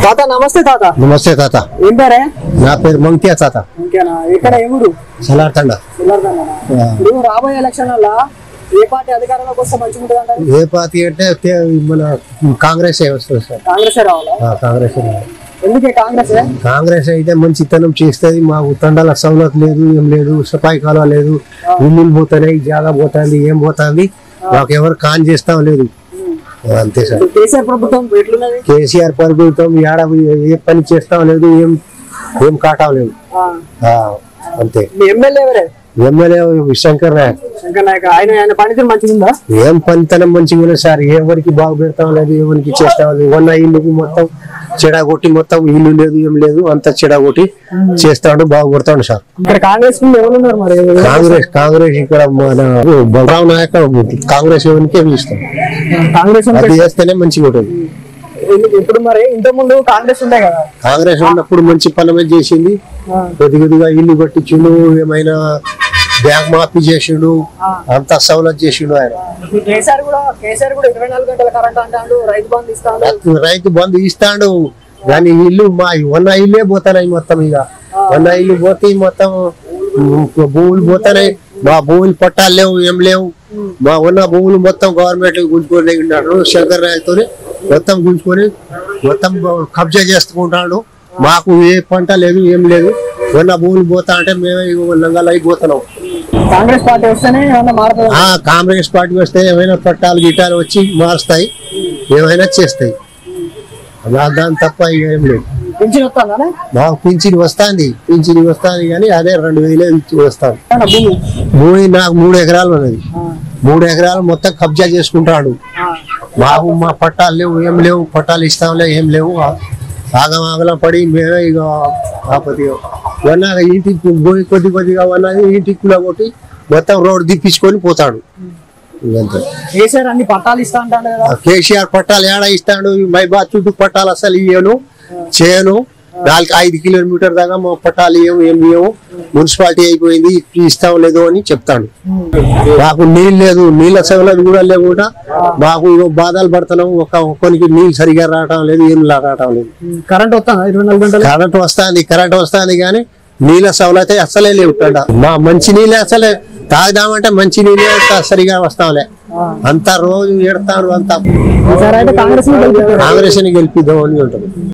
తాత నమస్తే తాత నమస్తే తాత ఏం పేరే నా పేరు మంకియా తాత ఇంకేనా ఇక్కడ ఎవరు సలార్తండ ఇప్పుడు రాబోయే ఎలక్షన్ వల్ల ఏ పార్టీ అధికారంలోకి వస్తే మంచిగా ఉంటుంది అంటారు ఏ పార్టీ అంటే తే- మన కాంగ్రెస్ ఏ వస్తుంది సార్ కాంగ్రెస్ రావాలా ఆ, కాంగ్రెస్ ఏ. ఎందుకే కాంగ్రెస్ కాంగ్రెస్ అయితే మంచితనం చేస్తుంది మాకు తండాల సవలత్ లేదు ఏం లేదు సఫాయి కాలువ లేదు ఇల్లులు పోతున్నాయి జాగా పోతుంది ఏం పోతుంది మాకు ఎవరు కాన్ చేస్తాం లేదు అంతే సార్ కేసీఆర్ ప్రభుత్వం ఎట్లున్నది కేసీఆర్ ప్రభుత్వం ఏడ ఏ పని చేస్తాం లేదు ఏం ఏం కాటం లేదు ఆ, ఆ, అంతే మీ ఎమ్మెల్యే ఎవరే ఎమ్మెల్యే శంకర్ నాయక్ శంకర్ నాయక్ ఆయన ఆయన పనితీరు మంచిగా ఉందా ఏం పనితనం మంచిగా ఉన్నది సార్ ఎవరికి బాగు పెడతాం లేదు ఎవరికి చేస్తాం లేదు ఉన్న ఇల్లుకి మొత్తం చెడగొట్టి మొత్తం ఇల్లు లేదు ఏం లేదు అంత చెడగొట్టి చేస్తాడు బాగు కొడతాడు సార్ ఇక్కడ కాంగ్రెస్ నుండి ఎవరు ఉన్నారు మరి కాంగ్రెస్ కాంగ్రెస్ ఇక్కడ మన బలరాం నాయక్ కాంగ్రెస్ ఎవరికి ఇస్తాం కాంగ్రెస్ ఉంటే- అది చేస్తేనే మంచిగా ఉంటుంది ఎందుకు- ఇప్పుడు మరి ఇంత ముందు కాంగ్రెస్ ఉండే కదా కాంగ్రెస్ ఉన్నప్పుడు మంచి పని చేసింది ఆ, కొద్ది కొద్దిగా ఇల్లు కట్టించిండు ఏమైనా బ్యాంక్ మాఫీ చేసిండు అంతా సవలత్ చేసిండు ఆయన ఇప్పుడు కేసీఆర్ కూడా కేసీఆర్ కూడా ఇరవై నాలుగు గంటల కరెంట్ అంటాడు రైతు బంధు ఇస్తాడు రైతు బంధు ఇస్తాడు కానీ ఇల్లు మా ఉన్న ఇల్లే పోతాయి మొత్తం ఇక ఉన్న ఇల్లు పోతే మొత్తం ఉమ్, భూములు పోతాయి మా భూములు పట్టాలు లేవు ఏం లేవు మా ఉన్న భూములు మొత్తం గవర్నమెంట్ గుంజుకొని ఉన్నాడు శంకర్ నాయక్తో మొత్తం గుంజుకొని మొత్తం కబ్జా చేసుకుంటాడు మాకు ఏ పంట లేదు ఏం లేదు ఉన్న భూములు పోతా అంటే మేమే లంగాలు అయిపోతున్నాం కాంగ్రెస్ పార్టీ వస్తేనే ఏమన్నా మారుతుంది ఆ కాంగ్రెస్ పార్టీ వస్తే ఏమైనా పట్టాలు గిట్టాలు వచ్చి మారుస్తాయి ఏమైనా చేస్తాయి అలా దాని తప్ప ఇక ఏం లేదు పింఛన్ వస్తుందా మాకు పింఛన్ వస్తుంది పింఛన్ వస్తుంది కానీ అదే రెండు వేలే ఇచ్చి వస్తాను భూమి భూమి నాకు మూడు ఎకరాలు ఉన్నది మూడు ఎకరాలు మొత్తం కబ్జా చేసుకుంటాడు ఆ, మాకు మా పట్టాలు లేవు ఏం లేవు పట్టాలు ఇస్తాంలే ఏం లేవు ఆగం ఆగలం పడి మేమే ఇక ఆపతి వన్నాక ఇంటికి పోయి కొద్ది కొద్దిగా వన్నది ఇంటికి కొట్టి మొత్తం రోడ్డు దిప్పించుకొని పోతాడు ఇంకంతే కేసీఆర్ అన్ని పట్టాలు ఇస్తా అంటాడు కదా ఆ కేసీఆర్ పట్టాలు ఏడ ఇస్తాడు ఈ మైబాద్ చుట్టూ పట్టాలు అసలు ఇయ్యను చేయను నాలుగు ఐదు కిలోమీటర్ దాకా మా పట్టాలు ఇవ్వము ఏం ఇవ్వము మున్సిపాలిటీ అయిపోయింది ఇస్తాం లేదు అని చెప్తాడు మాకు నీళ్ళు లేదు నీళ్ళ సౌలభ్యం కూడా లేకుండా మాకు ఇగో బాధలు పడుతున్నాం ఒక ఒక్కరికి నీళ్ళు సరిగా రావటం లేదు ఏం లా- రావటం లేదు కరెంట్ వస్తుందా ఇరవై నాలుగు గంటలు కరెంట్ వస్తుంది కరెంట్ వస్తుంది కానీ నీళ్ళ సౌలతే అసలే లేవు ఇక్కడ మా మంచి నీళ్ళే అసలే తాగుదామంటే మంచి నీళ్ళే సరిగా వస్తాంలే అంతా రోజు ఏడతారు అంతా ఈసారి అయితే కాంగ్రెస్ ని గెలిపిస్తారు కాంగ్రెస్ ని గెలిపిద్దాం అని ఉంటుంది